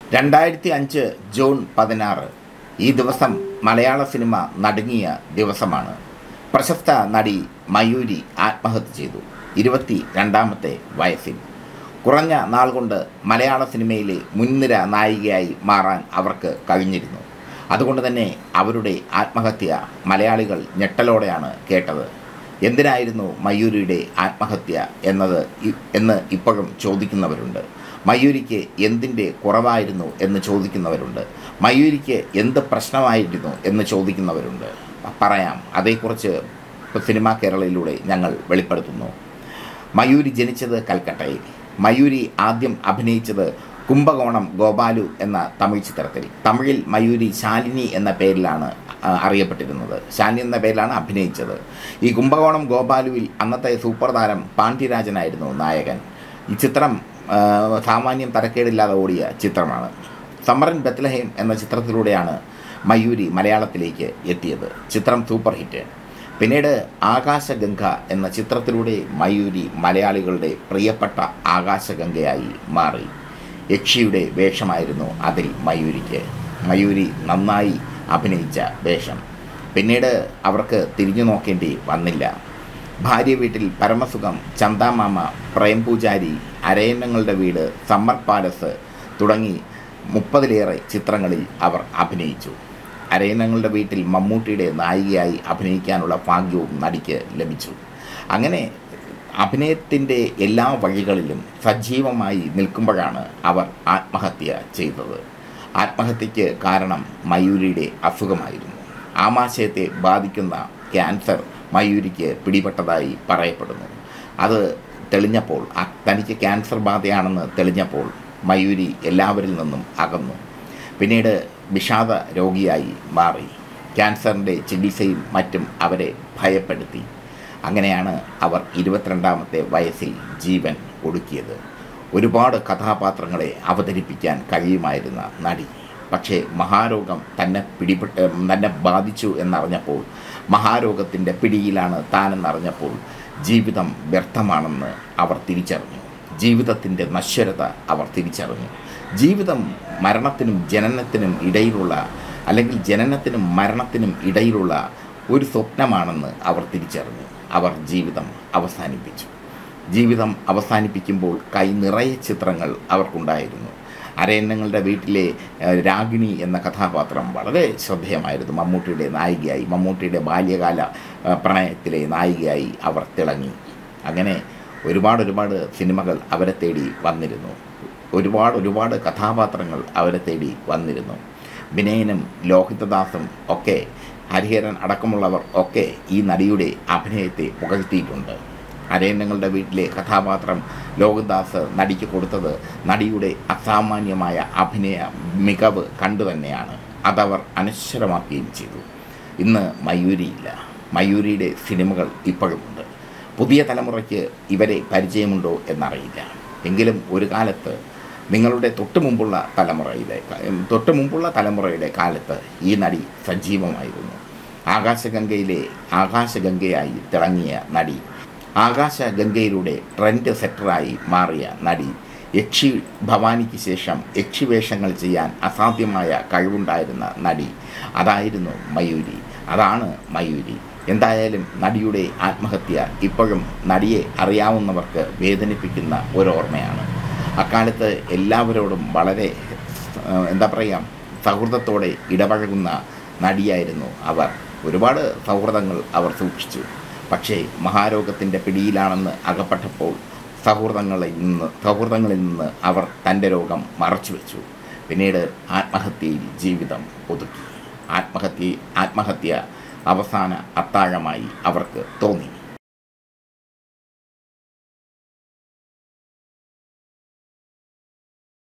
രണ്ടായിരത്തി അഞ്ച് ജൂൺ പതിനാറ് ഈ ദിവസം മലയാള സിനിമ നടുങ്ങിയ ദിവസമാണ് പ്രശസ്ത നടി മയൂരി ആത്മഹത്യ ചെയ്തു ഇരുപത്തി രണ്ടാമത്തെ വയസ്സിൽ കുറഞ്ഞ നാൾ കൊണ്ട് മലയാള സിനിമയിലെ മുൻനിര നായികയായി മാറാൻ അവർക്ക് കഴിഞ്ഞിരുന്നു അതുകൊണ്ട് തന്നെ അവരുടെ ആത്മഹത്യ മലയാളികൾ ഞെട്ടലോടെയാണ് കേട്ടത് എന്തിനായിരുന്നു മയൂരിയുടെ ആത്മഹത്യ എന്നത് ഇ- എന്ന് ഇപ്പോഴും ചോദിക്കുന്നവരുണ്ട് മയൂരിക്ക് എന്തിൻ്റെ കുറവായിരുന്നു എന്ന് ചോദിക്കുന്നവരുണ്ട് മയൂരിക്ക് എന്ത് പ്രശ്നമായിരുന്നു എന്ന് ചോദിക്കുന്നവരുണ്ട് പറയാം അതേക്കുറിച്ച് സിനിമാ കേരളയിലൂടെ ഞങ്ങൾ വെളിപ്പെടുത്തുന്നു മയൂരി ജനിച്ചത് കൽക്കട്ടയിൽ മയൂരി ആദ്യം അഭിനയിച്ചത് കുംഭകോണം ഗോപാലു എന്ന തമിഴ് ചിത്രത്തിൽ തമിഴിൽ മയൂരി ശാലിനി എന്ന പേരിലാണ് ആ, അറിയപ്പെട്ടിരുന്നത് ശാലിനി എന്ന പേരിലാണ് അഭിനയിച്ചത് ഈ കുംഭകോണം ഗോപാലുവിൽ അന്നത്തെ സൂപ്പർ താരം പാണ്ഡ്യരാജനായിരുന്നു നായകൻ ഈ ചിത്രം ആ, സാമാന്യം തരക്കേടില്ലാതെ ഓടിയ ചിത്രമാണ് സമ്മറൻ ബത്ലഹേം എന്ന ചിത്രത്തിലൂടെയാണ് മയൂരി മലയാളത്തിലേക്ക് എത്തിയത് ചിത്രം സൂപ്പർ ഹിറ്റ് പിന്നീട് ആകാശഗംഗ എന്ന ചിത്രത്തിലൂടെ മയൂരി മലയാളികളുടെ പ്രിയപ്പെട്ട ആകാശഗംഗയായി മാറി യക്ഷിയുടെ വേഷമായിരുന്നു അതിൽ മയൂരിക്ക് മയൂരി നന്നായി അഭിനയിച്ച വേഷം പിന്നീട് അവർക്ക് തിരിഞ്ഞു നോക്കേണ്ടി വന്നില്ല ഭാര്യ വീട്ടിൽ പരമസുഖം ചന്താമാമ പ്രേം പൂജാരി അരയന്നങ്ങളുടെ വീട് സമ്മർ പാലസ് തുടങ്ങി മുപ്പതിലേറെ ചിത്രങ്ങളിൽ അവർ അഭിനയിച്ചു അരയന്നങ്ങളുടെ വീട്ടിൽ മമ്മൂട്ടിയുടെ നായികയായി അഭിനയിക്കാനുള്ള ഭാഗ്യവും നടിക്ക് ലഭിച്ചു അങ്ങനെ അഭിനയത്തിൻ്റെ എല്ലാ വഴികളിലും സജീവമായി നിൽക്കുമ്പോഴാണ് അവർ ആത്മഹത്യ ചെയ്തത് ആത്മഹത്യയ്ക്ക് കാരണം മയൂരിയുടെ അസുഖമായിരുന്നു ആമാശയത്തെ ബാധിക്കുന്ന ക്യാൻസർ മയൂരിക്ക് പിടിപെട്ടതായി പറയപ്പെടുന്നു അത് തെളിഞ്ഞപ്പോൾ ആ തനിക്ക് ക്യാൻസർ ബാധയാണെന്ന് തെളിഞ്ഞപ്പോൾ മയൂരി എല്ലാവരിൽ നിന്നും അകന്നു പിന്നീട് വിഷാദ രോഗിയായി മാറി ക്യാൻസറിൻ്റെ ചികിത്സയും മറ്റും അവരെ ഭയപ്പെടുത്തി അങ്ങനെയാണ് അവർ ഇരുപത്തിരണ്ടാമത്തെ വയസ്സിൽ ജീവൻ ഒടുക്കിയത് ഒരുപാട് കഥാപാത്രങ്ങളെ അവതരിപ്പിക്കാൻ കഴിയുമായിരുന്ന നടി പക്ഷേ മഹാരോഗം തന്നെ പിടിപെട്ട് തന്നെ ബാധിച്ചു എന്നറിഞ്ഞപ്പോൾ മഹാരോഗത്തിൻ്റെ പിടിയിലാണ് താനെന്നറിഞ്ഞപ്പോൾ ജീവിതം വ്യർത്ഥമാണെന്ന് അവർ തിരിച്ചറിഞ്ഞു ജീവിതത്തിൻ്റെ നശ്വരത അവർ തിരിച്ചറിഞ്ഞു ജീവിതം മരണത്തിനും ജനനത്തിനും ഇടയിലുള്ള അല്ലെങ്കിൽ ജനനത്തിനും മരണത്തിനും ഇടയിലുള്ള ഒരു സ്വപ്നമാണെന്ന് അവർ തിരിച്ചറിഞ്ഞു അവർ ജീവിതം അവസാനിപ്പിച്ചു ജീവിതം അവസാനിപ്പിക്കുമ്പോൾ കൈ നിറയെ ചിത്രങ്ങൾ അവർക്കുണ്ടായിരുന്നു അരയന്നങ്ങളുടെ വീട്ടിലെ ഏഹ്, രാഗിണി എന്ന കഥാപാത്രം വളരെ ശ്രദ്ധേയമായിരുന്നു മമ്മൂട്ടിയുടെ നായികയായി മമ്മൂട്ടിയുടെ ബാല്യകാല ഏഹ്, പ്രണയത്തിലെ നായികയായി അവർ തിളങ്ങി അങ്ങനെ ഒരുപാട് ഒരുപാട് സിനിമകൾ അവരെ തേടി വന്നിരുന്നു ഒരുപാട് ഒരുപാട് കഥാപാത്രങ്ങൾ അവരെ തേടി വന്നിരുന്നു വിനയനും ലോഹിതദാസും ഒക്കെ ഹരിഹരൻ അടക്കമുള്ളവർ ഒക്കെ ഈ നടിയുടെ അഭിനയത്തെ പുകഴ്ത്തിയിട്ടുണ്ട് അരയന്നങ്ങളുടെ വീട്ടിലെ കഥാപാത്രം ലോകദാസ് നടിക്ക് കൊടുത്തത് നടിയുടെ അസാമാന്യമായ അഭിനയ മികവ് കണ്ടു തന്നെയാണ് അതവർ അനശ്വരമാക്കുകയും ചെയ്തു ഇന്ന് മയൂരിയില്ല മയൂരിയുടെ സിനിമകൾ ഇപ്പോഴുമുണ്ട് പുതിയ തലമുറയ്ക്ക് ഇവരെ പരിചയമുണ്ടോ എന്നറിയില്ല എങ്കിലും ഒരു കാലത്ത് നിങ്ങളുടെ തൊട്ട് മുമ്പുള്ള തലമുറയിലെ തൊട്ട് മുമ്പുള്ള തലമുറയുടെ കാലത്ത് ഈ നടി സജീവമായിരുന്നു ആകാശഗംഗയിലെ ആകാശഗംഗയായി തിളങ്ങിയ നടി ആകാശഗംഗയിലൂടെ ട്രെൻഡ് സെറ്ററായി മാറിയ നടി യക്ഷി ഭവാനിക്ക് ശേഷം യക്ഷി വേഷങ്ങൾ ചെയ്യാൻ അസാധ്യമായ കഴിവുണ്ടായിരുന്ന നടി അതായിരുന്നു മയൂരി അതാണ് മയൂരി എന്തായാലും നടിയുടെ ആത്മഹത്യ ഇപ്പോഴും നടിയെ അറിയാവുന്നവർക്ക് വേദനിപ്പിക്കുന്ന ഒരോർമ്മയാണ് അക്കാലത്ത് എല്ലാവരോടും വളരെ ആ, എന്താ പറയുക സൗഹൃദത്തോടെ ഇടപഴകുന്ന നടിയായിരുന്നു അവർ ഒരുപാട് സൗഹൃദങ്ങൾ അവർ സൂക്ഷിച്ചു പക്ഷേ മഹാരോഗത്തിൻ്റെ പിടിയിലാണെന്ന് അകപ്പെട്ടപ്പോൾ സൗഹൃദങ്ങളിൽ നിന്ന് സൗഹൃദങ്ങളിൽ നിന്ന് അവർ തൻ്റെ രോഗം മറച്ചു വെച്ചു പിന്നീട് ആത്മഹത്യയിൽ ജീവിതം ഒതുക്കി ആത്മഹത്യ ആത്മഹത്യ അവസാന അത്താഴമായി അവർക്ക് തോന്നി